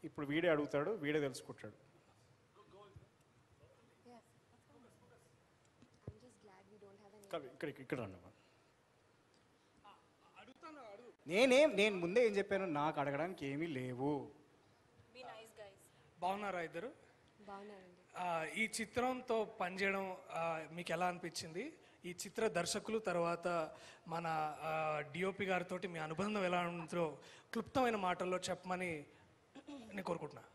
ఇప్పుడు వీడే అడుగుతాడు వీడే తెలుసుకుంటాడు ఇక్కడ ఇక్కడ ఇక్కడ రండి అమ్మా. నేనేం నేను ముందే ఏం చెప్పాను నాకు అడగడానికి ఏమీ లేవు బాగున్నారా ఇద్దరు బాగున్నానండి ఆ, ఈ చిత్రంతో పనిచేయడం ఆ, మీకు ఎలా అనిపించింది ఈ చిత్ర దర్శకులు తర్వాత మన డిఓపి గారితో మీ అనుబంధం ఎలా ఉందో క్లుప్తమైన మాటల్లో చెప్పమని నేను కోరుకుంటున్నా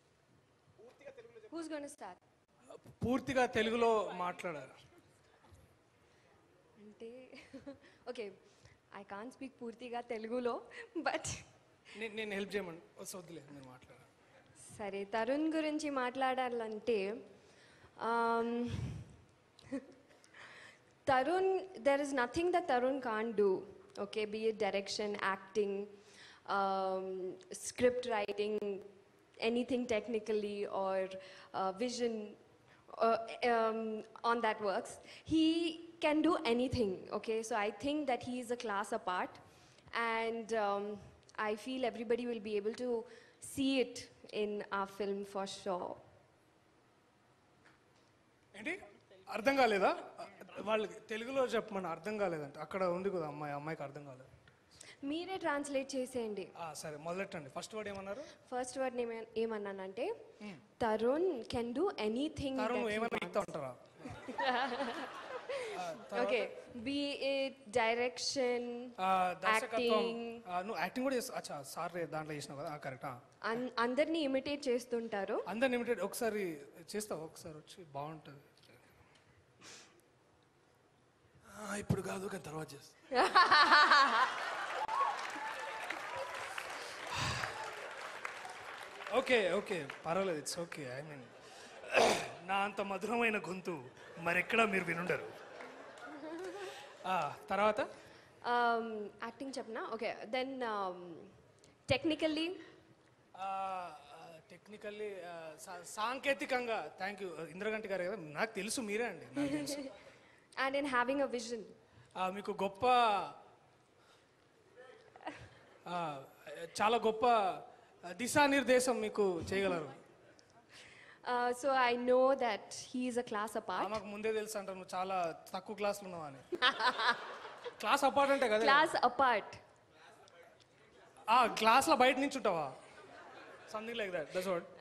హూస్ గోన్ స్టార్ట్ పూర్తిగా తెలుగులో మాట్లాడారు అంటే ఓకే ఐ కాన్ స్పీక్ పూర్తిగా తెలుగులో బట్ నేను నేను హెల్ప్ చేయమని వద్దులే నేను మాట్లాడాను సరే తరుణ్ గురించి మాట్లాడాలంటే um, Tarun there is nothing the Tarun can do okay be it direction acting script writing anything technically or vision uh, um, on that works. He can do anything, okay? So I think that he is a class apart, and um, I feel everybody will be able to see it in our film for sure. ఏంటి అర్థం కాలేదా వాళ్ళకి తెలుగులో చెప్పమని అర్థం కాలేదంట అక్కడ ఉంది కదా అమ్మాయి అమ్మాయికి అర్థం కాలేదు మీరే ట్రాన్స్లేట్ చేసేయండి ఆ, సరే మొదలెట్టండి ఫస్ట్ వర్డ్ ఏమన్నారు ఫస్ట్ వర్డ్ ఏమన్నానంటే Tarun can do anything Tarun నువ్వు ఏమైనా చెప్తా ఉంటారా ఓకే బీ ఇట్ డైరెక్షన్ ఆ, దర్శకత్వం Acting. ఆ, నువ్వు యాక్టింగ్ కూడా చేస్తావు అచ్చా సార్ దాంట్లో చేసినావు కదా కరెక్ట్ అందరినీ ఇమిటేట్ చేస్తుంటారు అందరిని ఇమిటేట్ ఒకసారి చేస్తావు ఒకసారి వచ్చి బాగుంటుంది ఆ, ఇప్పుడు కాదు కానీ తర్వాత చేస్తా ఓకే ఓకే పర్వాలేదు ఇట్స్ ఓకే ఐ మీన్ నా అంత మధురమైన గొంతు మరెక్కడా మీరు వినుండరు ఆ, తర్వాత యాక్టింగ్ చెప్పనా ఓకే దెన్ టెక్నికల్లీ టెక్నికల్లీ సాంకేతికంగా థ్యాంక్ యూ ఇంద్రగంటి గారు కదా నాకు తెలుసు మీరే అండి నాకు తెలుసు and in having a vision ఆ, మీకు గొప్ప ఆ, చాలా గొప్ప దిశానిర్దేశం మీకు చేయగలరు so I know that he is a class apart మాకు ముందే తెలుసు అంటారు నువ్వు చాలా తక్కువ క్లాసులు ఉన్నావు అని క్లాస్ అపార్ట్ అంటే కదా క్లాస్ అపార్ట్ ఆ క్లాస్లో బయట నుంచి ఉంటావా something like that that's what